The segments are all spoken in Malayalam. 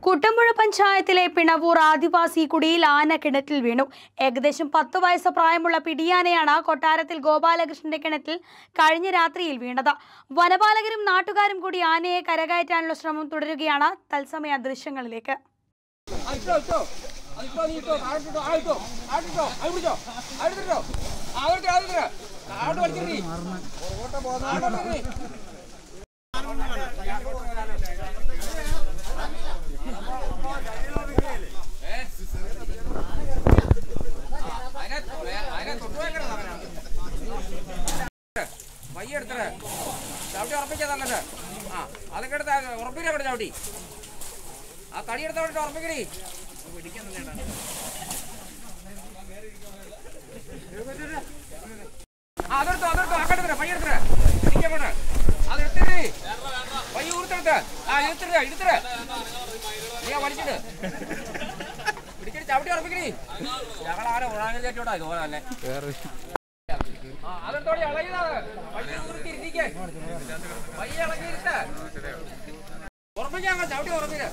കുട്ടമ്പുഴ പഞ്ചായത്തിലെ പിണവൂർ ആദിവാസി കുടിയിൽ ആന കിണറ്റിൽ വീണു ഏകദേശം പത്ത് വയസ്സ് പ്രായമുള്ള പിടിയാനയാണ് കൊട്ടാരത്തിൽ ഗോപാലകൃഷ്ണന്റെ കിണറ്റിൽ കഴിഞ്ഞ രാത്രിയിൽ വീണത് വനപാലകരും നാട്ടുകാരും കൂടി ആനയെ കരകയറ്റാനുള്ള ശ്രമം തുടരുകയാണ് തത്സമയ ദൃശ്യങ്ങളിലേക്ക് അതിട്ടോ ഇട്ടോ അതിട്ടോ നീ ഇട്ടോ താഴോട്ടോ ആയിട്ടോ ആയിട്ടോ അത് പിടിച്ചോ അടുത്തിട്ടോ ആവട്ടെ ആവട്ടെ താഴോട്ട് വലിച്ചിട്ട് വയ്യെടുത്തത് ചവിട്ടി ഉറപ്പിച്ചാ തന്നത് ആ അതൊക്കെ എടുത്ത ഉറപ്പിക്കാൻ അവിടെ ചവിട്ടി ആ തടി എടുത്ത അവിടെ ഉറപ്പിക്കടി ആ, അതെടുത്തോ അതെടുത്തോ അക്കടുത്തര പയ്യ എടുത്തര ഇരിക്കപ്പോണ് അത് എടുത്തിട്ട് പയ്യ ഊർത്തെടുത്ത് ആ എടുത്തിട്ട് എടുത്തിട്ട് നീ ആ വലിച്ചിട്ട് പിടിക്കടി ചവിട്ടി ഉറപ്പിക്കടി ഞങ്ങൾ ആരെ ഉണാങ്ങൽ ചേട്ടോടാ ഇതുപോലെ തന്നെ ആ അതെന്തോടി ഇളകിയതാണ് പയ്യ ഊർത്തിരിക്കേ പയ്യ ഇളകിയിരുത്ത ഉറപ്പിക്കാൻ ചവിട്ടി ഉറപ്പിക്ക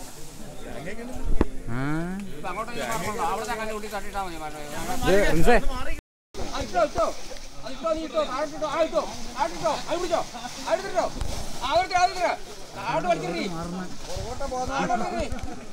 ഇപ്പൊ അങ്ങോട്ട് ഞാൻ പറഞ്ഞോളാം. അവിടുത്തെ അങ്ങനെ കൂട്ടി തട്ടിയിട്ടാ മതി അതിട്ടോ ഇട്ടോ അതിട്ടോ നീ ഇട്ടോ താഴോട്ടോ ആയിട്ടോ ആയിട്ടോ അത് പിടിച്ചോ അടുത്തിട്ടോ ആവട്ടെ ആവട്ടെ താഴോട്ട് വലിച്ചിട്ട്